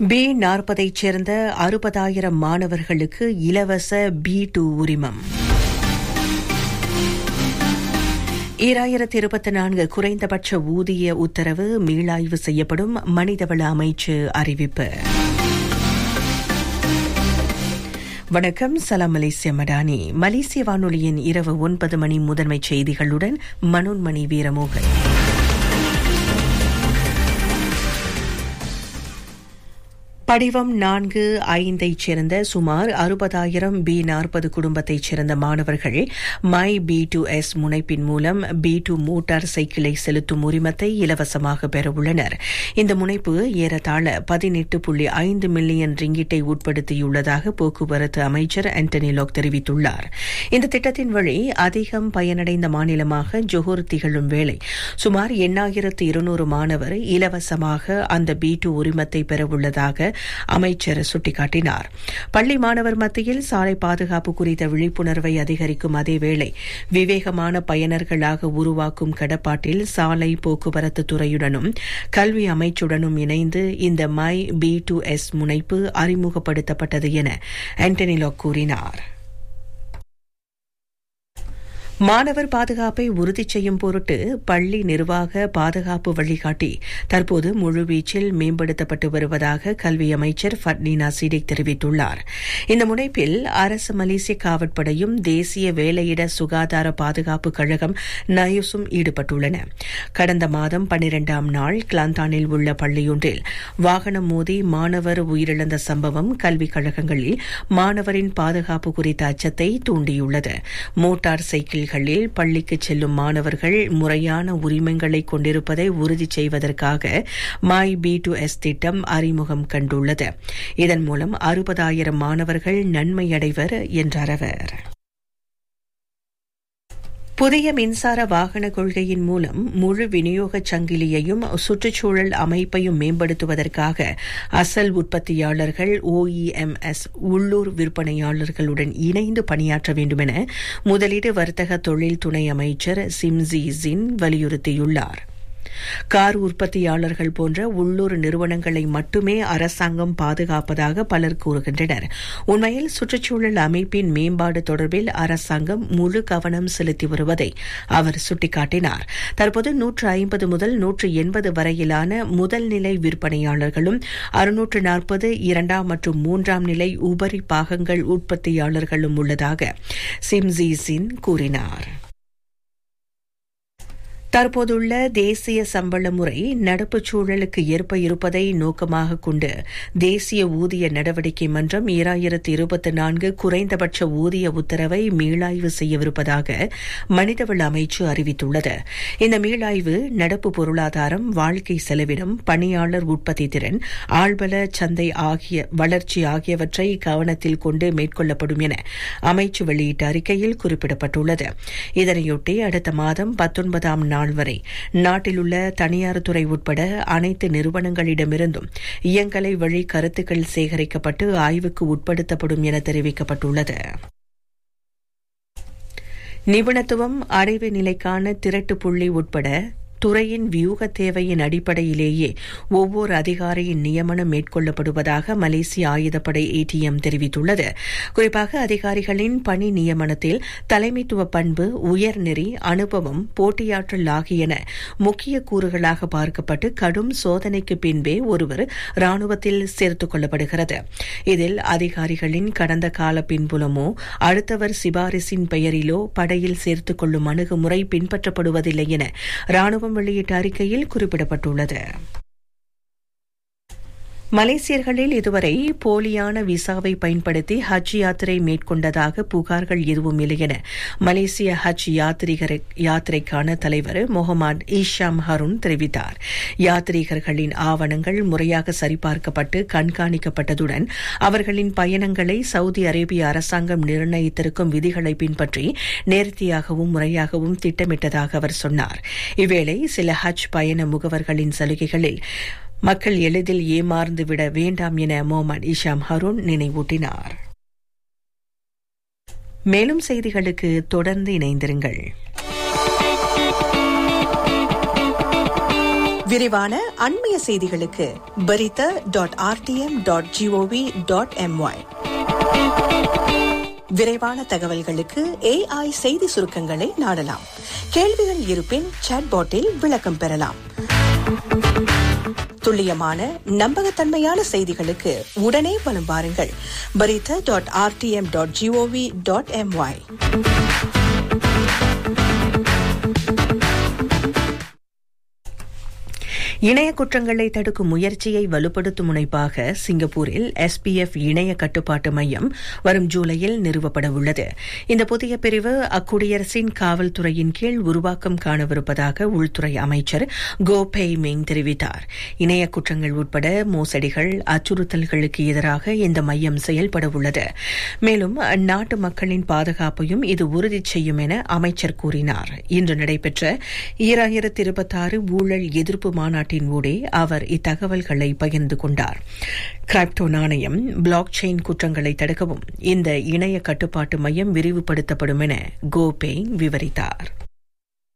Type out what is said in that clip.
B நாற்பதைச் சேர்ந்த அறுபதாயிரம் மாணவர்களுக்கு இலவச பி டூ உரிமம் ஈராயிரத்தி இருபத்தி நான்கு குறைந்தபட்ச ஊதிய உத்தரவு மீளாய்வு செய்யப்படும் மனிதவள அமைச்சு அறிவிப்பு வணக்கம் சலாம் மலேசிய மடானி மலேசிய வானொலியின் இரவு ஒன்பது மணி முதன்மை செய்திகளுடன் மனோன்மணி வீரமோகன் படிவம் நான்கு ஐந்தைச் சேர்ந்த சுமார் அறுபதாயிரம் பி நாற்பது குடும்பத்தைச் சேர்ந்த மாணவர்கள் மை பி டூ எஸ் முனைப்பின் மூலம் பி டூ மோட்டார் சைக்கிளை செலுத்தும் உரிமத்தை இலவசமாக பெறவுள்ளனர் இந்த முனைப்பு ஏறத்தாழ பதினெட்டு புள்ளி ஐந்து மில்லியன் ரிங்கிட்டை உட்படுத்தியுள்ளதாக போக்குவரத்து அமைச்சர் ஆண்டனி லோக் தெரிவித்துள்ளார் இந்த திட்டத்தின் வழி அதிகம் பயனடைந்த மாநிலமாக ஜொஹூர் திகழும் வேளை சுமார் எண்ணாயிரத்து இருநூறு மாணவர் இலவசமாக அந்த பி டூ உரிமத்தை பெறவுள்ளதாக அமைச்சர் சுட்டிக்காட்டினார் பள்ளி மாணவர் மத்தியில் சாலை பாதுகாப்பு குறித்த விழிப்புணர்வை அதிகரிக்கும் அதேவேளை விவேகமான பயனர்களாக உருவாக்கும் கடப்பாட்டில் சாலை போக்குவரத்து துறையுடனும் கல்வி அமைச்சுடனும் இணைந்து இந்த மை பி டூ எஸ் முனைப்பு அறிமுகப்படுத்தப்பட்டது என ஆண்டனிலோ கூறினார் மாணவர் பாதுகாப்பை உறுதி செய்யும் பொருட்டு பள்ளி நிர்வாக பாதுகாப்பு வழிகாட்டி தற்போது முழுவீச்சில் மேம்படுத்தப்பட்டு வருவதாக கல்வி அமைச்சர் ஃபட்னீனா சிடிக் தெரிவித்துள்ளார் இந்த முனைப்பில் அரசு மலேசிய காவற்படையும் தேசிய வேலையிட சுகாதார பாதுகாப்பு கழகம் நயுசும் ஈடுபட்டுள்ளன கடந்த மாதம் பன்னிரண்டாம் நாள் கிளாந்தானில் உள்ள பள்ளியொன்றில் வாகனம் மோதி மாணவர் உயிரிழந்த சம்பவம் கல்விக் கழகங்களில் மாணவரின் பாதுகாப்பு குறித்த அச்சத்தை தூண்டியுள்ளது மோட்டார் சைக்கிள் பள்ளிகளில் பள்ளிக்கு செல்லும் மாணவர்கள் முறையான உரிமங்களை கொண்டிருப்பதை உறுதி செய்வதற்காக மை பி டு எஸ் திட்டம் அறிமுகம் கண்டுள்ளது இதன் மூலம் அறுபதாயிரம் மாணவர்கள் நன்மையடைவர் என்றார் அவர் புதிய மின்சார வாகன கொள்கையின் மூலம் முழு விநியோக சங்கிலியையும் சுற்றுச்சூழல் அமைப்பையும் மேம்படுத்துவதற்காக அசல் உற்பத்தியாளர்கள் ஓஇஎம்எஸ் உள்ளூர் விற்பனையாளர்களுடன் இணைந்து பணியாற்ற வேண்டும் என முதலீடு வர்த்தக தொழில் துணை அமைச்சர் சிம்ஜி ஜின் வலியுறுத்தியுள்ளார் கார் உற்பத்தியாளர்கள் போன்ற உள்ளூர் நிறுவனங்களை மட்டுமே அரசாங்கம் பாதுகாப்பதாக பலர் கூறுகின்றனர் உண்மையில் சுற்றுச்சூழல் அமைப்பின் மேம்பாடு தொடர்பில் அரசாங்கம் முழு கவனம் செலுத்தி வருவதை அவர் சுட்டிக்காட்டினார் தற்போது நூற்று ஐம்பது முதல் நூற்று எண்பது வரையிலான முதல் நிலை விற்பனையாளர்களும் அறுநூற்று நாற்பது இரண்டாம் மற்றும் மூன்றாம் நிலை உபரி பாகங்கள் உற்பத்தியாளர்களும் உள்ளதாக சிம்ஜி சின் கூறினார் தற்போதுள்ள தேசிய சம்பள முறை நடப்பு சூழலுக்கு ஏற்ப இருப்பதை நோக்கமாக கொண்டு தேசிய ஊதிய நடவடிக்கை மன்றம் ஈராயிரத்து இருபத்தி நான்கு குறைந்தபட்ச ஊதிய உத்தரவை மீளாய்வு செய்யவிருப்பதாக மனிதவள அமைச்சு அறிவித்துள்ளது இந்த மீளாய்வு நடப்பு பொருளாதாரம் வாழ்க்கை செலவினம் பணியாளர் உற்பத்தி திறன் ஆழ்வல சந்தை ஆகிய வளர்ச்சி ஆகியவற்றை கவனத்தில் கொண்டு மேற்கொள்ளப்படும் என அமைச்சு வெளியிட்ட அறிக்கையில் குறிப்பிடப்பட்டுள்ளது இதனையொட்டி அடுத்த மாதம் பத்தொன்பதாம் நாள் நாள் வரை நாட்டில் உள்ள தனியார் துறை உட்பட அனைத்து நிறுவனங்களிடமிருந்தும் இயங்கலை வழி கருத்துக்கள் சேகரிக்கப்பட்டு ஆய்வுக்கு உட்படுத்தப்படும் என தெரிவிக்கப்பட்டுள்ளது நிபுணத்துவம் அறிவு நிலைக்கான திரட்டு புள்ளி உட்பட துறையின் வியூக தேவையின் அடிப்படையிலேயே ஒவ்வொரு அதிகாரியின் நியமனம் மேற்கொள்ளப்படுவதாக மலேசிய ஆயுதப்படை ஏடிஎம் தெரிவித்துள்ளது குறிப்பாக அதிகாரிகளின் பணி நியமனத்தில் தலைமைத்துவ பண்பு உயர்நெறி அனுபவம் போட்டியாற்றல் ஆகியன முக்கிய கூறுகளாக பார்க்கப்பட்டு கடும் சோதனைக்கு பின்பே ஒருவர் ராணுவத்தில் சேர்த்துக் கொள்ளப்படுகிறது இதில் அதிகாரிகளின் கடந்த கால பின்புலமோ அடுத்தவர் சிபாரிசின் பெயரிலோ படையில் சேர்த்துக் கொள்ளும் அணுகுமுறை பின்பற்றப்படுவதில்லை என ராணுவம் வெளியிட்ட அறிக்கையில் குறிப்பிடப்பட்டுள்ளது மலேசியர்களில் இதுவரை போலியான விசாவை பயன்படுத்தி ஹஜ் யாத்திரை மேற்கொண்டதாக புகார்கள் எதுவும் இல்லை என மலேசிய ஹஜ் யாத்ரீகர் யாத்திரைக்கான தலைவர் முகமது ஈஷாம் ஹருன் தெரிவித்தார் யாத்ரீகர்களின் ஆவணங்கள் முறையாக சரிபார்க்கப்பட்டு கண்காணிக்கப்பட்டதுடன் அவர்களின் பயணங்களை சவுதி அரேபிய அரசாங்கம் நிர்ணயித்திருக்கும் விதிகளை பின்பற்றி நேர்த்தியாகவும் முறையாகவும் திட்டமிட்டதாக அவர் சொன்னார் இவ்வேளை சில ஹஜ் பயண முகவர்களின் சலுகைகளில் மக்கள் எளிதில் ஏமாந்து விட வேண்டாம் என மொஹமட் இஷாம் ஹருன் நினைவூட்டினார் மேலும் செய்திகளுக்கு தொடர்ந்து இணைந்திருங்கள் விரிவான அண்மைய செய்திகளுக்கு berita dot RTM dot GOV dot MY விரைவான தகவல்களுக்கு ஏஐ செய்தி சுருக்கங்களை நாடலாம் கேள்விகள் இருப்பின் சாட்பாட்டில் விளக்கம் பெறலாம் துல்லியமான நம்பகத்தன்மையான செய்திகளுக்கு உடனே வலம் பாருங்கள் berita dot RTM dot GOV dot MY இணைய குற்றங்களை தடுக்கும் முயற்சியை வலுப்படுத்தும் முனைப்பாக சிங்கப்பூரில் எஸ்பிஎஃப் இணைய கட்டுப்பாட்டு மையம் வரும் ஜூலையில் நிறுவப்பட உள்ளது இந்த புதிய பிரிவு அக்குடியரசின் காவல்துறையின் கீழ் உருவாக்கம் காணவிருப்பதாக உள்துறை அமைச்சர் கோ பெய் மிங் தெரிவித்தார் இணைய குற்றங்கள் உட்பட மோசடிகள் அச்சுறுத்தல்களுக்கு எதிராக இந்த மையம் செயல்பட உள்ளது மேலும் அந்நாட்டு மக்களின் பாதுகாப்பையும் இது உறுதி செய்யும் என அமைச்சர் கூறினார் இன்று நடைபெற்ற ஈராயிரத்தி இருபத்தாறு ஊழல் எதிர்ப்பு மாநாட்டின் ஊடே அவர் இத்தகவல்களை பகிர்ந்து கொண்டார் கிரிப்டோ நாணயம் பிளாக் செயின் குற்றங்களை தடுக்கவும் இந்த இணைய கட்டுப்பாட்டு மையம் விரிவுபடுத்தப்படும் என கோபே விவரித்தார்